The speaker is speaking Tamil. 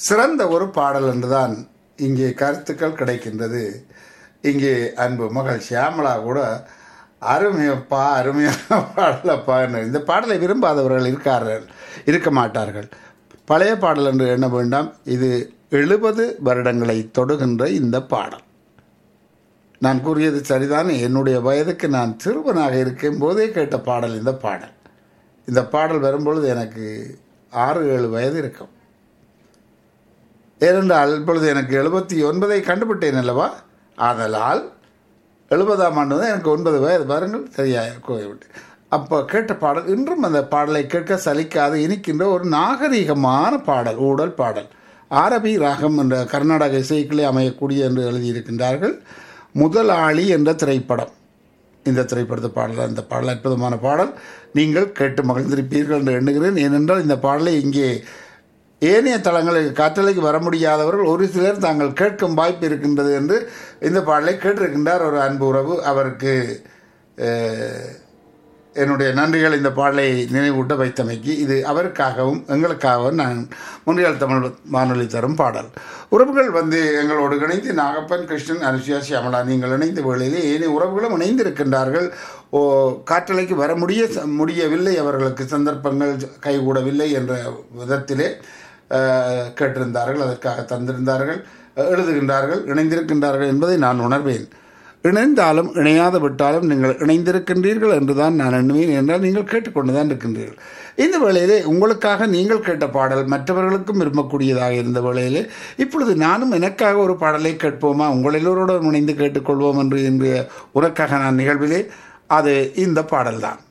சிறந்த ஒரு பாடல் என்றுதான் இங்கே கருத்துக்கள் கிடைக்கின்றது இங்கே அன்பு மகள் ஷியாமலா கூட அருமையப்பா அருமையான பாடலப்பா என்று இந்த பாடலை விரும்பாதவர்கள் இருக்கார்கள் இருக்க மாட்டார்கள் பழைய பாடல் என்று எண்ண வேண்டாம் இது எழுபது வருடங்களை தொடுகின்ற இந்த பாடல் நான் கூறியது சரிதான் என்னுடைய வயதுக்கு நான் சிறுவனாக இருக்கும் போதே கேட்ட பாடல் இந்த பாடல் இந்த பாடல் வரும்பொழுது எனக்கு ஆறு ஏழு வயது இருக்கும் ஏனென்றால் இப்பொழுது எனக்கு எழுபத்தி ஒன்பதை கண்டுபிட்டேன் அல்லவா ஆதலால் எழுபதாம் ஆண்டு தான் எனக்கு ஒன்பது வயது பாருங்கள் சரியா கோவிட்டு அப்போ கேட்ட பாடல் இன்றும் அந்த பாடலை கேட்க சலிக்காது இனிக்கின்ற ஒரு நாகரீகமான பாடல் ஊடல் பாடல் ஆரபி ராகம் என்ற கர்நாடக இசைக்கிலே அமையக்கூடிய என்று எழுதியிருக்கின்றார்கள் முதலாளி என்ற திரைப்படம் இந்த திரைப்படத்து பாடல் அந்த பாடல் அற்புதமான பாடல் நீங்கள் கேட்டு மகிழ்ந்திருப்பீர்கள் என்று எண்ணுகிறேன் ஏனென்றால் இந்த பாடலை இங்கே ஏனைய தளங்களுக்கு காற்றலைக்கு வர முடியாதவர்கள் ஒரு சிலர் தாங்கள் கேட்கும் வாய்ப்பு இருக்கின்றது என்று இந்த பாடலை கேட்டிருக்கின்றார் ஒரு அன்பு உறவு அவருக்கு அஹ், என்னுடைய நன்றிகள் இந்த பாடலை நினைவூட்ட வைத்தமைக்கு இது அவருக்காகவும் எங்களுக்காகவும் நான் முன்றியால் தமிழ் வானொலி தரும் பாடல் உறவுகள் வந்து எங்களோடு இணைந்து நாகப்பன் கிருஷ்ணன் அனுஷியா சியாமலா நீங்கள் இணைந்த வேளையிலே ஏனைய உறவுகளும் இணைந்திருக்கின்றார்கள் ஓ காற்றலைக்கு வர முடிய முடியவில்லை அவர்களுக்கு சந்தர்ப்பங்கள் கைகூடவில்லை என்ற விதத்திலே அஹ், கேட்டிருந்தார்கள் அதற்காக தந்திருந்தார்கள் அஹ், எழுதுகின்றார்கள் இணைந்திருக்கின்றார்கள் என்பதை நான் உணர்வேன் இணைந்தாலும் இணையாத விட்டாலும் நீங்கள் இணைந்திருக்கின்றீர்கள் என்றுதான் நான் எண்ணுவேன் என்றால் நீங்கள் கேட்டுக்கொண்டுதான் இருக்கின்றீர்கள் இந்த வேளையிலே உங்களுக்காக நீங்கள் கேட்ட பாடல் மற்றவர்களுக்கும் விரும்பக்கூடியதாக இருந்த வேளையிலே இப்பொழுது நானும் எனக்காக ஒரு பாடலை கேட்போமா உங்கள் எல்லோரோடும் இணைந்து கேட்டுக்கொள்வோம் என்று இன்று உனக்காக நான் நிகழ்விலே அது இந்த பாடல்தான்